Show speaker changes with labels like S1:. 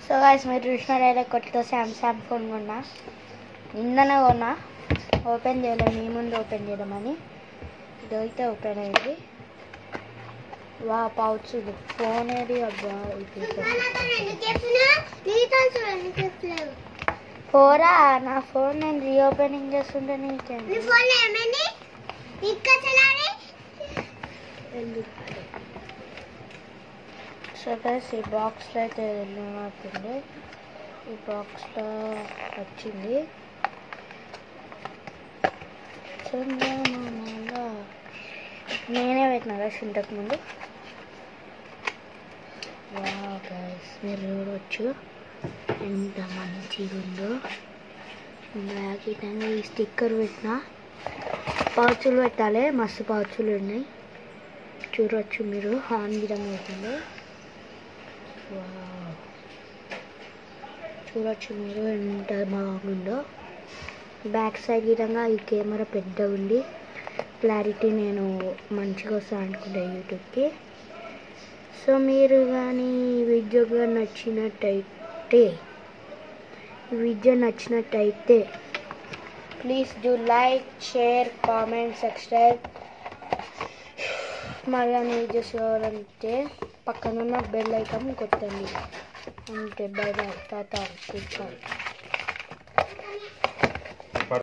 S1: So guys మీరు చూసినారైతే కొత్త Samsung phone కొన్నా నిన్ననే కొన్నా ఓపెన్ చేయలేదు మీ ముందు ఓపెన్ చేయడమని ఇదైతే ఓపెన్ అయింది వా పౌచ్ ఇది ఫోన్ ఏది అబ్బా ఇది పోరా నా ఫోన్ నేను రీఓపెనింగ్ చేస్తుంటే నీకేంటి సో గైస్ ఈ బాక్స్లో అయితే వెళ్ళినట్టుంది ఈ బాక్స్లో వచ్చింది చందమామలా. నేనే పెట్టినా కదా ఇంతకు ముందు గైస్ మీరు చూడవచ్చు ఎంత మంచిగా ఉందో బ్యాకెట్ ఈ స్టిక్కర్ పెట్టిన పౌచులు పెట్టాలి మస్తు పౌచులు ఉన్నాయి చూడవచ్చు మీరు హార్న్ విధంగా అవుతుంది వావ్. చూడొచ్చు మీరు ఎంత బాగుందో బ్యాక్ సైడ్ విధంగా ఈ కెమెరా పెద్దగా ఉంది క్లారిటీ నేను మంచిగా వస్తా అనుకుంటా యూట్యూబ్కి సో మీరు కానీ ఈ వీడియో కానీ నచ్చినట్టయితే ఈ వీడియో నచ్చినట్టయితే please do like share comment subscribe మరి అని వీడియోస్ కావాలంటే పక్కనున్న బెల్ ఐకాన్ కొట్టండి అంతే bye bye tata good by